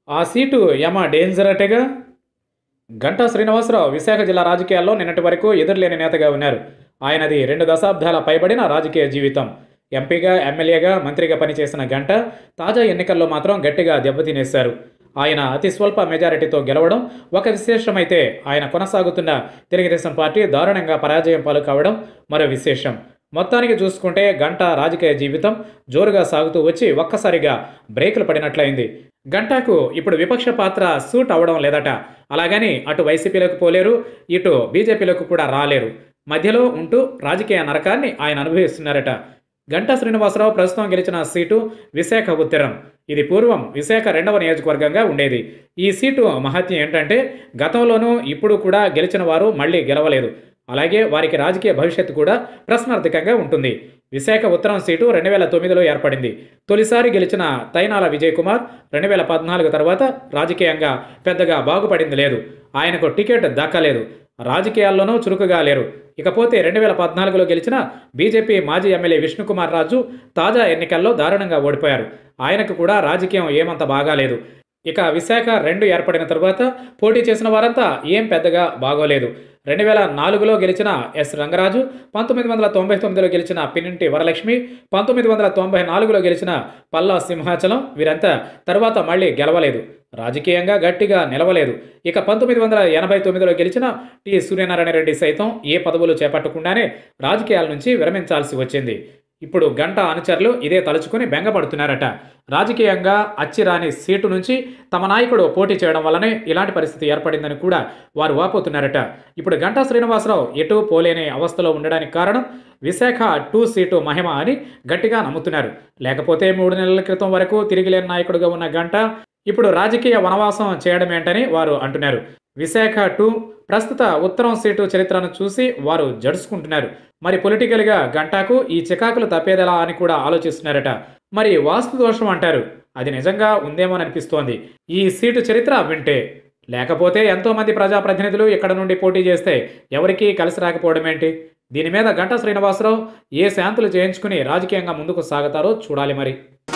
ఆ సీటు యమ డేంజర్ అటేగా గంటా శ్రీనివాసరావు విశాఖ జిల్లా రాజకీయాల్లో నిన్నటి వరకు ఎదురులేని నేతగా ఉన్నారు ఆయనది రెండు దశాబ్దాల పైబడిన రాజకీయ జీవితం ఎంపీగా ఎమ్మెల్యేగా మంత్రిగా పనిచేసిన గంట తాజా ఎన్నికల్లో మాత్రం గట్టిగా దెబ్బతినేశారు ఆయన అతి స్వల్ప మెజారిటీతో గెలవడం ఒక విశేషమైతే ఆయన కొనసాగుతున్న తెలుగుదేశం పార్టీ దారుణంగా పరాజయం పాలు కావడం మరో విశేషం మొత్తానికి చూసుకుంటే గంట రాజకీయ జీవితం జోరుగా సాగుతూ వచ్చి ఒక్కసారిగా బ్రేకులు పడినట్లయింది గంటాకు ఇప్పుడు విపక్ష పాత్ర సూట్ అవ్వడం లేదట అలాగని అటు వైసీపీలోకి పోలేరు ఇటు బీజేపీలోకి కూడా రాలేరు మధ్యలో ఉంటూ రాజకీయ నరకాన్ని ఆయన అనుభవిస్తున్నారట గంటా శ్రీనివాసరావు ప్రస్తుతం గెలిచిన సీటు విశాఖ ఉత్తరం ఇది పూర్వం విశాఖ రెండవ నియోజకవర్గంగా ఉండేది ఈ సీటు మహత్యం ఏంటంటే గతంలోనూ ఇప్పుడు కూడా గెలిచిన వారు మళ్ళీ గెలవలేదు అలాగే వారికి రాజకీయ భవిష్యత్తు కూడా ప్రశ్నార్థకంగా ఉంటుంది విశాఖ ఉత్తరం సీటు రెండు వేల తొమ్మిదిలో ఏర్పడింది తొలిసారి గెలిచిన తైనాల విజయ్ కుమార్ రెండు వేల పద్నాలుగు తర్వాత రాజకీయంగా పెద్దగా బాగుపడింది లేదు ఆయనకు టికెట్ దక్కలేదు రాజకీయాల్లోనూ చురుకుగా లేరు ఇకపోతే రెండు వేల పద్నాలుగులో గెలిచిన బీజేపీ మాజీ ఎమ్మెల్యే విష్ణుకుమార్ రాజు తాజా ఎన్నికల్లో దారుణంగా ఓడిపోయారు ఆయనకు కూడా రాజకీయం ఏమంత బాగాలేదు ఇక విశాఖ రెండు ఏర్పడిన తరువాత పోటీ చేసిన వారంతా ఏం పెద్దగా బాగోలేదు రెండు వేల నాలుగులో గెలిచిన ఎస్ రంగరాజు పంతొమ్మిది వందల తొంభై తొమ్మిదిలో గెలిచిన పిన్నింటి వరలక్ష్మి పంతొమ్మిది వందల తొంభై నాలుగులో గెలిచిన పల్లా సింహాచలం వీరంతా తర్వాత మళ్ళీ గెలవలేదు రాజకీయంగా గట్టిగా నిలవలేదు ఇక పంతొమ్మిది వందల ఎనభై తొమ్మిదిలో గెలిచిన టి సూర్యనారాయణ రెడ్డి సైతం ఏ పదవులు చేపట్టకుండానే రాజకీయాల నుంచి విరమించాల్సి వచ్చింది ఇప్పుడు గంట అనుచరులు ఇదే తలుచుకుని బెంగపడుతున్నారట రాజకీయంగా అచ్చిరాని సీటు నుంచి తమ నాయకుడు పోటీ చేయడం వల్లనే ఇలాంటి పరిస్థితి ఏర్పడిందని కూడా వారు వాపోతున్నారట ఇప్పుడు గంటా శ్రీనివాసరావు ఎటు పోలేని అవస్థలో ఉండడానికి కారణం విశాఖ టూ సీటు మహిమ అని గట్టిగా నమ్ముతున్నారు లేకపోతే మూడు నెలల క్రితం వరకు తిరిగిలేని నాయకుడిగా ఉన్న గంట ఇప్పుడు రాజకీయ వనవాసం చేయడమేంటని వారు అంటున్నారు విశాఖ టూ ప్రస్తుత ఉత్తరం సీటు చరిత్రను చూసి వారు జడుచుకుంటున్నారు మరి పొలిటికల్గా గంటాకు ఈ చికాకులు తప్పేదెలా అని కూడా ఆలోచిస్తున్నారట మరి వాస్తు దోషం అంటారు అది నిజంగా ఉందేమోననిపిస్తోంది ఈ సీటు చరిత్ర వింటే లేకపోతే ఎంతోమంది ప్రజాప్రతినిధులు ఇక్కడ నుండి పోటీ చేస్తే ఎవరికీ కలిసి రాకపోవడం ఏంటి దీని మీద గంటా శ్రీనివాసరావు ఏ శాంతులు చేయించుకుని రాజకీయంగా ముందుకు సాగుతారో చూడాలి మరి